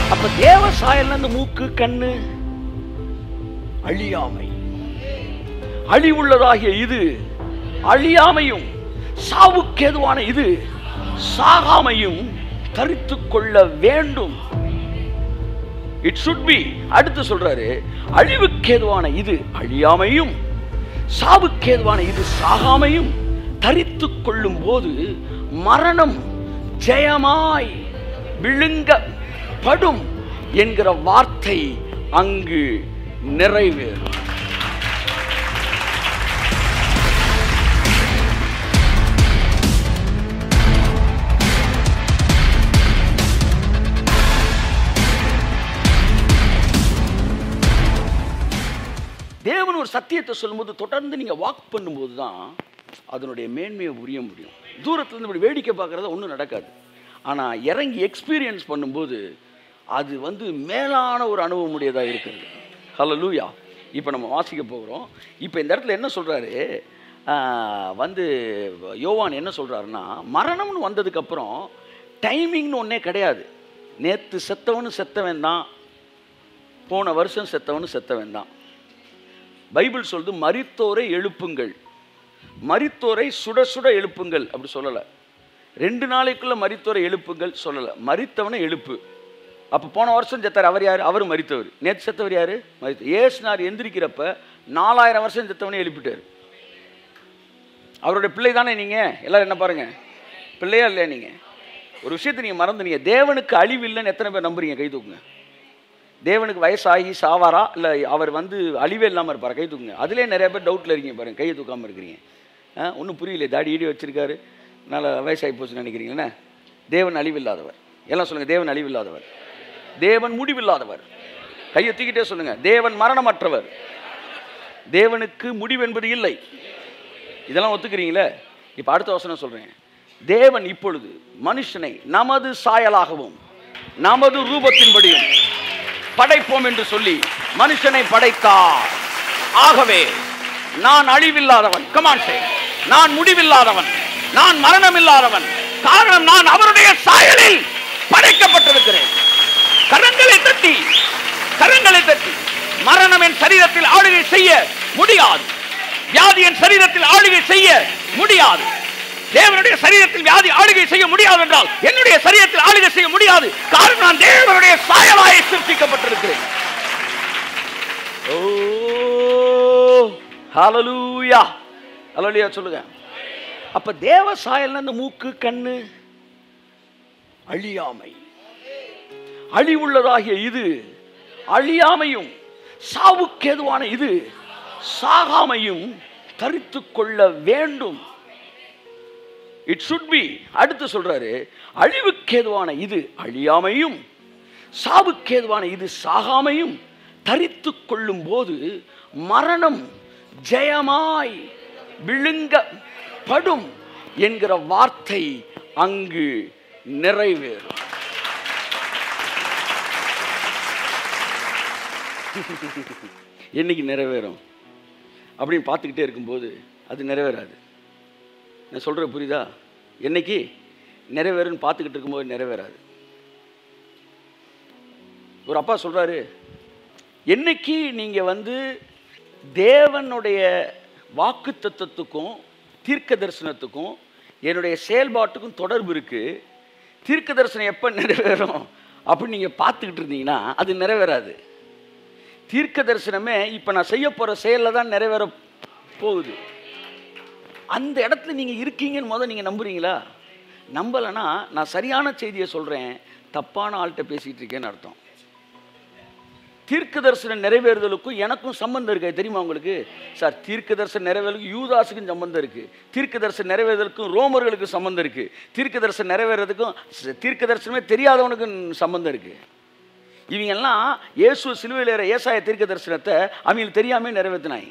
அப்ப தேவ சாயல்ல இருந்து மூக்கு கண்ணு அழியாமை அழிவுள்ளதாகிய இது அழியாமையும் சாவுக்கேதுவான இது சாகாமையும் தரித்துக் கொள்ள வேண்டும் இட் சுட் பி அடுத்து சொல்றாரு அழிவுக்கேதுவான இது அழியாமையும் சாவுக்கேதுவான இது சாகாமையும் தரித்துக் கொள்ளும் போது மரணம் ஜெயமாய் விழுங்க படும் என்கிற வார்த்தை அங்கு நிறைவேறும் தேவன் ஒரு சத்தியத்தை சொல்லும்போது தொடர்ந்து நீங்கள் வாக் பண்ணும்போது தான் அதனுடைய மேன்மையை புரிய முடியும் தூரத்துலேருந்து இப்படி வேடிக்கை பார்க்குறது ஒன்றும் நடக்காது ஆனால் இறங்கி எக்ஸ்பீரியன்ஸ் பண்ணும்போது அது வந்து மேலான ஒரு அனுபவம் உடையதாக இருக்கிறது ஹலோ லூயா இப்போ நம்ம வாசிக்க போகிறோம் இப்போ இந்த இடத்துல என்ன சொல்கிறாரு வந்து யோவான் என்ன சொல்கிறாருன்னா மரணம்னு வந்ததுக்கப்புறம் டைமிங்னு ஒன்றே கிடையாது நேற்று செத்தவனு செத்தவன் தான் போன வருஷம் செத்தவனு செத்தவன் தான் பைபிள் சொல்லுது மரித்தோரை எழுப்புங்கள் மரித்தோரை சுட சுட எழுப்புங்கள் அப்படி சொல்லலை ரெண்டு நாளைக்குள்ள மரித்தோரை எழுப்புங்கள் சொல்லலை மரித்தவனை எழுப்பு அப்போ போன வருஷம் செத்தார் அவர் யார் அவர் மரித்தவர் நேற்று செத்தவர் யார் மரித்த ஏசுனார் எந்திரிக்கிறப்ப நாலாயிரம் வருஷம் செத்தவனே எழுப்பிட்டார் அவருடைய பிள்ளை தானே நீங்கள் எல்லாரும் என்ன பாருங்க பிள்ளையா இல்லையா நீங்கள் ஒரு விஷயத்தை நீங்கள் மறந்துனீங்க தேவனுக்கு அழிவு இல்லைன்னு எத்தனை பேர் நம்புறீங்க கை தூக்குங்க தேவனுக்கு வயசாகி சாவாரா இல்லை அவர் வந்து அழிவே இல்லாமல் இருப்பார் கை தூக்குங்க அதிலே நிறைய பேர் டவுட்டில் இருக்கீங்க பாருங்க கையை தூக்காமல் இருக்கிறீங்க ஒன்றும் புரியல தாடி ஈடி வச்சிருக்காரு நல்ல வயசாகி போச்சுன்னு நினைக்கிறீங்களே தேவன் அழிவில்லாதவர் எல்லாம் சொல்லுங்கள் தேவன் அழிவில்லாதவர் தேவன் முடிவில்லாதவர் கையை தூக்கிட்டே சொல்லுங்க தேவன் மரணமற்றவர் தேவனுக்கு முடிவு என்பது இல்லை இதெல்லாம் ஒத்துக்கிறீங்களே இப்போ அடுத்த வசனம் சொல்கிறேன் தேவன் இப்பொழுது மனுஷனை நமது சாயலாகவும் நமது ரூபத்தின்படியும் படைப்போம் என்று சொல்லி மனுஷனை படைத்தார் ஆகவே நான் அழிவில்லாதவன் கமான் சே நான் முடிவில்லாதவன் நான் மரணமில்லாதவன் காரணம் நான் அவருடைய சாயலில் படைக்கப்பட்டிருக்கிறேன் கரங்களை தட்டி கரங்களை தட்டி மரணம் என் சரீரத்தில் ஆளுகை செய்ய முடியாது வியாதி என் சரீரத்தில் ஆளுகை செய்ய முடியாது தேவனுடைய சரீரத்தில் வியாதி ஆளுகை செய்ய முடியாது என்றால் என்னுடைய சரீரத்தில் ஆளுகை செய்ய முடியாது காரணம் நான் தேவனுடைய சாயலாய் சிருஷ்டிக்கப்பட்டிருக்கிறேன் ஓ ஹalleluya ஹalleluya சொல்லுங்க அப்ப தேவ சாயல்ல இந்த மூக்கு கண்ணு அழியாமை அழிவுள்ளதாகிய இது அழியாமையும் சாவுக்கேதுவான இது சாகாமையும் தரித்து கொள்ள வேண்டும் இட் சுட் பி அடுத்து சொல்றாரு அழிவுக்கேதுவான இது அழியாமையும் சாவுக்கேதுவான இது சாகாமையும் தரித்து கொள்ளும் போது மரணம் ஜெயமாய் விழுங்க படும் என்கிற வார்த்தை அங்கு நிறைவேறும் என்னைக்கு நிறைவேறும் அப்படின்னு பார்த்துக்கிட்டே இருக்கும்போது அது நிறைவேறாது நான் சொல்கிற புரியுதா என்னைக்கு நிறைவேறுன்னு பார்த்துக்கிட்டு இருக்கும்போது நிறைவேறாது ஒரு அப்பா சொல்கிறாரு என்னைக்கு நீங்கள் வந்து தேவனுடைய வாக்கு தத்துவத்துக்கும் தீர்க்க தரிசனத்துக்கும் என்னுடைய செயல்பாட்டுக்கும் தொடர்பு இருக்குது தீர்க்க தரிசனம் எப்போ நிறைவேறும் அப்படின்னு நீங்கள் பார்த்துக்கிட்டு இருந்தீங்கன்னா அது நிறைவேறாது தீர்க்க தரிசனமே இப்போ நான் செய்ய போகிற செயலில் தான் நிறைவேற போகுது அந்த இடத்துல நீங்கள் இருக்கீங்கன்னு முதல் நீங்கள் நம்புறீங்களா நம்பலைன்னா நான் சரியான செய்தியை சொல்கிறேன் தப்பான ஆள்கிட்ட பேசிகிட்டு இருக்கேன்னு அர்த்தம் தீர்க்க தரிசனம் நிறைவேறுதலுக்கும் எனக்கும் சம்பந்தம் இருக்கு தெரியுமா உங்களுக்கு சார் தீர்க்க தரிசனம் நிறைவேறலுக்கும் யூதாஸுக்கும் சம்பந்தம் இருக்கு தீர்க்க தரிசனம் நிறைவேறுதலுக்கும் ரோமர்களுக்கும் சம்பந்தம் இருக்கு தீர்க்க தரிசனம் நிறைவேறதுக்கும் ச- தீர்க்க தரிசனமே தெரியாதவனுக்கும் சம்பந்தம் இருக்கு இவங்கெல்லாம் இயேசு சிலுவையில் ஏற ஏசாய தீர்க்க தரிசனத்தை அவங்களுக்கு தெரியாமே நிறைவேற்றினாங்க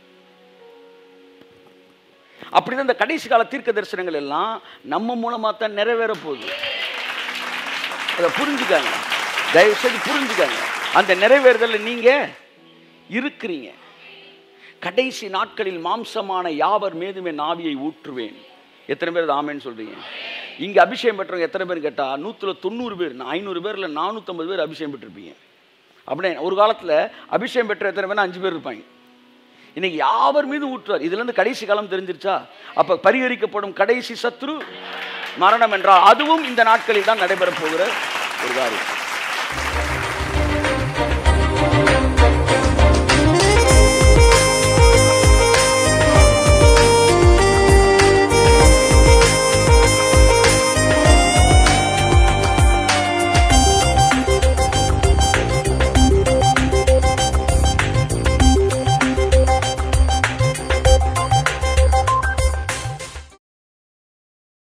அப்படிதான் இந்த கடைசி கால தீர்க்க தரிசனங்கள் எல்லாம் நம்ம மூலமாக தான் நிறைவேற போகுது அதை புரிஞ்சுக்காங்க தயவு செய்து புரிஞ்சுக்காங்க அந்த நிறைவேறுதல்ல நீங்க இருக்கிறீங்க கடைசி நாட்களில் மாம்சமான யாவர் மீதுமே நாவியை ஊற்றுவேன் எத்தனை பேர் அது ஆமேன்னு சொல்றீங்க இங்கே அபிஷேகம் பெற்றவங்க எத்தனை பேர் கேட்டால் நூற்றில் தொண்ணூறு பேர் ஐநூறு பேரில் நானூற்றம்பது பேர் அபிஷேகம் பெற்றிருப்பீங்க அப்படியே ஒரு காலத்தில் அபிஷேகம் பெற்ற எத்தனை பேர் அஞ்சு பேர் இருப்பாங்க இன்னைக்கு யாவர் மீது ஊற்றுவார் இதுலேருந்து கடைசி காலம் தெரிஞ்சிருச்சா அப்போ பரிகரிக்கப்படும் கடைசி சத்ரு மரணம் என்றால் அதுவும் இந்த நாட்களில் தான் நடைபெறப் போகிற ஒரு காரியம்